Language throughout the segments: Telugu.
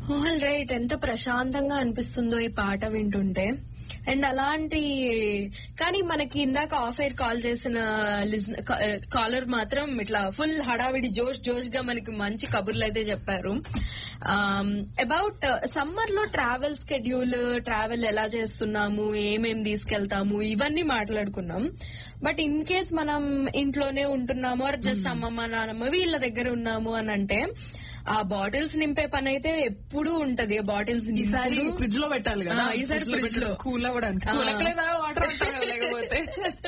ఆల్ రైట్ ఎంత ప్రశాంతంగా అనిపిస్తుందో ఈ పాట వింటుంటే అండ్ అలాంటి కానీ మనకి ఇందాక ఆఫ్ ఎయిర్ కాల్ చేసిన కాలర్ మాత్రం ఇట్లా ఫుల్ హడావిడి జోష్ జోష్ గా మనకి మంచి కబుర్లు అయితే చెప్పారు అబౌట్ సమ్మర్ లో ట్రావెల్ స్కెడ్యూల్ ట్రావెల్ ఎలా చేస్తున్నాము ఏమేం తీసుకెళ్తాము ఇవన్నీ మాట్లాడుకున్నాం బట్ ఇన్ కేస్ మనం ఇంట్లోనే ఉంటున్నాము ఆర్ జస్ట్ అమ్మమ్మ నాన్నమ్మ వీళ్ళ దగ్గర ఉన్నాము అని అంటే ఆ బాటిల్స్ నింపే పని అయితే ఎప్పుడూ ఉంటది ఆ బాటిల్స్ ఈసారి ఫ్రిడ్జ్ లో పెట్టాలి కదా ఆ, ఈసారి fridge లో. కూల్ అవ్వడానికి ఆ. కూల్ ఎక్కలేదా వాటర్ లేకపోతే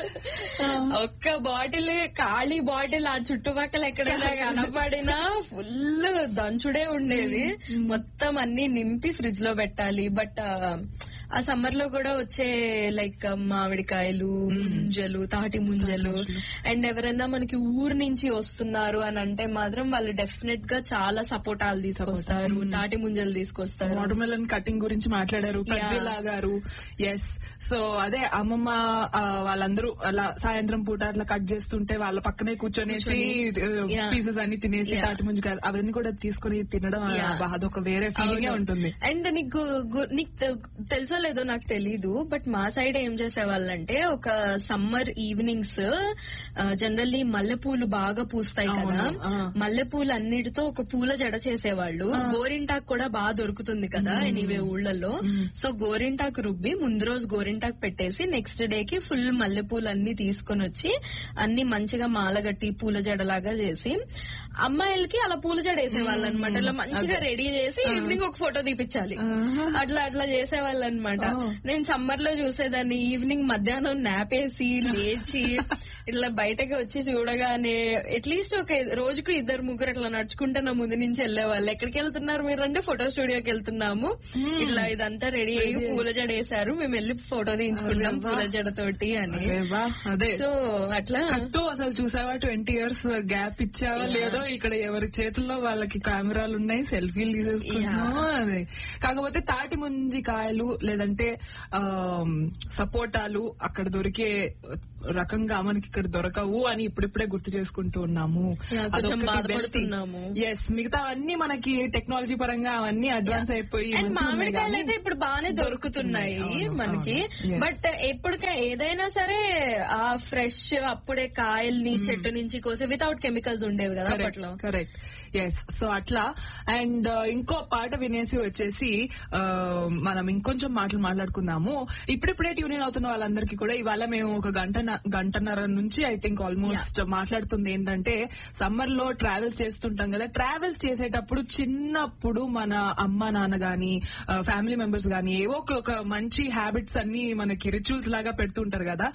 ఒక్క బాటిల్ ఖాళీ బాటిల్ ఆ చుట్టుపక్కల ఎక్కడైనా కనపడినా ఫుల్ దంచుడే ఉండేది మొత్తం అన్ని నింపి ఫ్రిడ్జ్ లో పెట్టాలి బట్ ఆ సమ్మర్ లో కూడా వచ్చే లైక్ మామిడికాయలు ముంజలు తాటి ముంజలు అండ్ ఎవరైనా మనకి ఊరు నుంచి వస్తున్నారు అని అంటే మాత్రం వాళ్ళు డెఫినెట్ గా చాలా సపోటాలు తీసుకొస్తారు తాటి ముంజలు తీసుకొస్తారు వాటర్ మెలన్ కటింగ్ గురించి మాట్లాడారు ప్రతిలా గారు ఎస్ సో అదే అమ్మమ్మ ఆ, వాళ్ళందరూ అలా సాయంత్రం పూట అట్లా కట్ చేస్తుంటే వాళ్ళ పక్కనే కూర్చొనేసి Yeah. పీసెస్ అన్ని తినేసి Yeah. తాటి ముంజకాయలు అవన్నీ కూడా తీసుకొని తినడం ఆ, Yeah. బా, అదొక వేరే ఫీలింగ్ ఉంటుంది అండ్ నీకు గు- నీకు తె- తెలుసో లేదో నాకు తెలీదు బట్ మా సైడ్ ఏం చేసేవాళ్ళంటే ఒక సమ్మర్ ఈవినింగ్స్ జనరల్లీ మల్లెపూలు బాగా పూస్తాయి కదా అవును, ఆ. మల్లెపూలు అన్నిటితో ఒక పూల జడ చేసేవాళ్ళు గోరింటాకు కూడా బాగా దొరుకుతుంది కదా ఎనీవే ఊళ్ళల్లో సో గోరింటాకు రుబ్బి ముందు రోజు గోరింటాకు పెట్టేసి నెక్స్ట్ డే కి ఫుల్ మల్లెపూలు అన్ని తీసుకొని వచ్చి అన్ని మంచిగా మాలగట్టి పూల జడలాగా చేసి అమ్మాయిలకి అలా పూల జడ వేసేవాళ్ళు అనమాట అలా మంచిగా రెడీ చేసి ఈవినింగ్ ఒక ఫోటో తీపించాలి అట్లా అట్లా చేసేవాళ్ళు అనమాట నేను సమ్మర్ లో చూసేదాన్ని ఈవినింగ్ మధ్యాహ్నం నాపేసి లేచి ఇట్లా బయటకి వచ్చి చూడగానే అట్లీస్ట్ ఒక రోజుకు ఇద్దరు ముగ్గురు అట్లా నడుచుకుంటే నా ముందు నుంచి వెళ్ళేవాళ్ళు ఎక్కడికి వెళ్తున్నారు మీరు అంటే ఫోటో స్టూడియోకి వెళ్తున్నాము ఇట్లా ఇదంతా రెడీ అయ్యి పూల జడ వేసారు మేము వెళ్ళి ఫోటో తీయించుకుంటాం పూల జడ తోటి అని అరే వా, అదే సో అట్లా కట్టు అసలు చూసావా ట్వంటీ ఇయర్స్ గ్యాప్ ఇచ్చావా లేదో ఇక్కడ ఎవరి చేతుల్లో వాళ్ళకి కెమెరాలు ఉన్నాయి సెల్ఫీలు తీసేసుకున్నాము అదే కాకపోతే తాటి ముంజి కాయలు లేదంటే ఆ, సపోటాలు అక్కడ దొరికే రకంగా మనకి ఇక్కడ దొరకవు అని ఇప్పుడిప్పుడే గుర్తు చేసుకుంటూ ఉన్నాము Yeah, కొంచెం బాధపడుతున్నాము. ఎస్ మిగతా అన్ని మనకి టెక్నాలజీ పరంగా అవన్నీ అడ్వాన్స్ అయిపోయి అండ్ మంచిగా ఉన్నాయి మామిడికాయలు కానీ- అయితే ఇప్పుడు బాగానే దొరుకుతున్నాయి అవును, మనకి అవును. Yes. బట్ ఎప్పటికే ఏదైనా సరే ఆ ఫ్రెష్ అప్పుడే కాయల్ని చెట్టు నుంచి కోసి వితౌట్ కెమికల్స్ ఉండేవి కదా అప్పట్లో కరెక్ట్ ఎస్ సో అట్లా అండ్ ఇంకో పాట వినేసి వచ్చేసి ఆ, మనం ఇంకొంచెం మాటలు మాట్లాడుకుందాము ఇప్పుడిప్పుడే ట్యూన్ ఇన్ అవుతున్న వాళ్ళందరికీ కూడా ఇవాళ మేము ఒక గంట గంటన్నర నుంచి ఐ థింక్ ఆల్మోస్ట్ మాట్లాడుతుంది ఏంటంటే సమ్మర్ లో ట్రావెల్స్ చేస్తుంటాం కదా ట్రావెల్స్ చేసేటప్పుడు చిన్నప్పుడు మన అమ్మ నాన్న గాని ఫ్యామిలీ మెంబర్స్ గాని ఏవో ఒక- ఒక మంచి హ్యాబిట్స్ అన్ని మనకి రిచువల్స్ లాగా పెడుతుంటారు కదా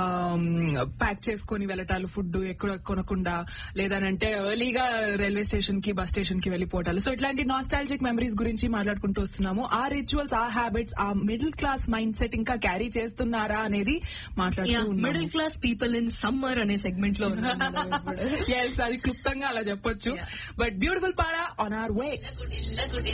ప్యాక్ చేసుకొని వెళ్ళటాలు ఫుడ్ ఎక్కడ కొనకుండా లేదనంటే ఎర్లీగా రైల్వే స్టేషన్ కి బస్ స్టేషన్ కి వెళ్ళిపోవటాలు సో ఇట్లాంటి నాస్టాలజిక్ మెమరీస్ గురించి మాట్లాడుకుంటూ వస్తున్నాము ఆ రిచువల్స్ ఆ హ్యాబిట్స్ ఆ మిడిల్ క్లాస్ మైండ్ సెట్ ఇంకా క్యారీ చేస్తున్నారా అనేది మాట్లాడుతూ ఉన్నాము middle class people in summer అనే సెగ్మెంట్ లో ఉన్నాం మనం ఇప్పుడు. ఎస్ అది క్లుప్తంగా అలా చెప్పొచ్చు బట్ బ్యూటిఫుల్ పాడా ఆన్ ఆర్ వే